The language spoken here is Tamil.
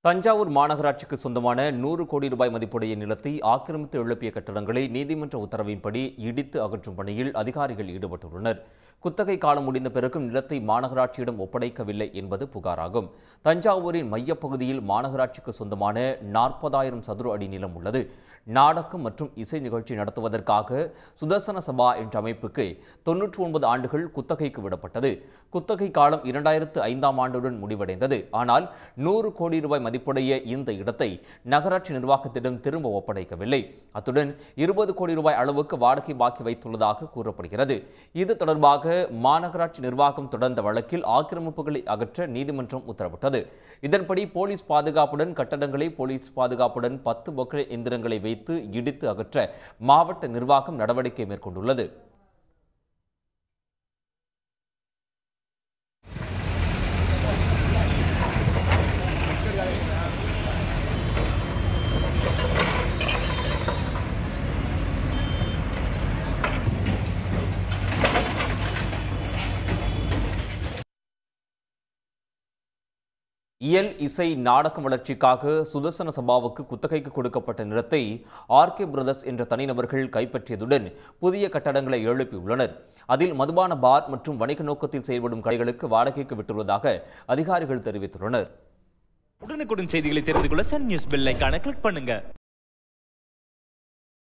தஞ்சாவூர் மாநகராட்சிக்கு சொந்தமான நூறு கோடி ரூபாய் மதிப்புடைய நிலத்தை ஆக்கிரமித்து எழுப்பிய கட்டடங்களை நீதிமன்ற உத்தரவின்படி இடித்து அகற்றும் பணியில் அதிகாரிகள் ஈடுபட்டுள்ளனர் குத்தகை காலம் முடிந்த பிறகும் நிலத்தை மாநகராட்சியிடம் ஒப்படைக்கவில்லை என்பது புகாராகும் தஞ்சாவூரின் மையப்பகுதியில் மாநகராட்சிக்கு சொந்தமான நாற்பதாயிரம் சதுர அடி நிலம் உள்ளது நாடகம் மற்றும் இசை நிகழ்ச்சி நடத்துவதற்காக சுதர்சன சபா என்ற அமைப்புக்கு தொன்னூற்றி ஒன்பது ஆண்டுகள் குத்தகைக்கு விடப்பட்டது குத்தகை காலம் இரண்டாயிரத்து ஐந்தாம் ஆண்டுடன் முடிவடைந்தது ஆனால் நூறு கோடி ரூபாய் மதிப்புடைய இந்த இடத்தை நகராட்சி நிர்வாகத்திடம் திரும்ப ஒப்படைக்கவில்லை அத்துடன் இருபது கோடி ரூபாய் அளவுக்கு வாடகை பாக்கி வைத்துள்ளதாக கூறப்படுகிறது இது தொடர்பாக மாநகராட்சி நிர்வாகம் தொடர்ந்த வழக்கில் ஆக்கிரமிப்புகளை அகற்ற நீதிமன்றம் உத்தரவிட்டது இதன்படி போலீஸ் பாதுகாப்புடன் கட்டடங்களை போலீஸ் பாதுகாப்புடன் பத்து பொக்களை எந்திரங்களை வைத்து இடித்து அகற்ற மாவட்ட நிர்வாகம் நடவடிக்கை மேற்கொண்டுள்ளது இயல் இசை நாடகம் வளர்ச்சிக்காக சுதர்சன சபாவுக்கு குத்தகைக்கு கொடுக்கப்பட்ட நிலத்தை ஆர்கே பிரதர்ஸ் என்ற தனிநபர்கள் கைப்பற்றியதுடன் புதிய கட்டடங்களை எழுப்பியுள்ளனர் அதில் மதுபான பார் மற்றும் வணிக நோக்கத்தில் செயல்படும் கடைகளுக்கு வாடகைக்கு விட்டுள்ளதாக அதிகாரிகள் தெரிவித்துள்ளனர் உடனுக்குடன் செய்திகளை தெரிந்து கொள்ள சன் நியூஸ் பெல் ஐகானை கிளிக் பண்ணுங்க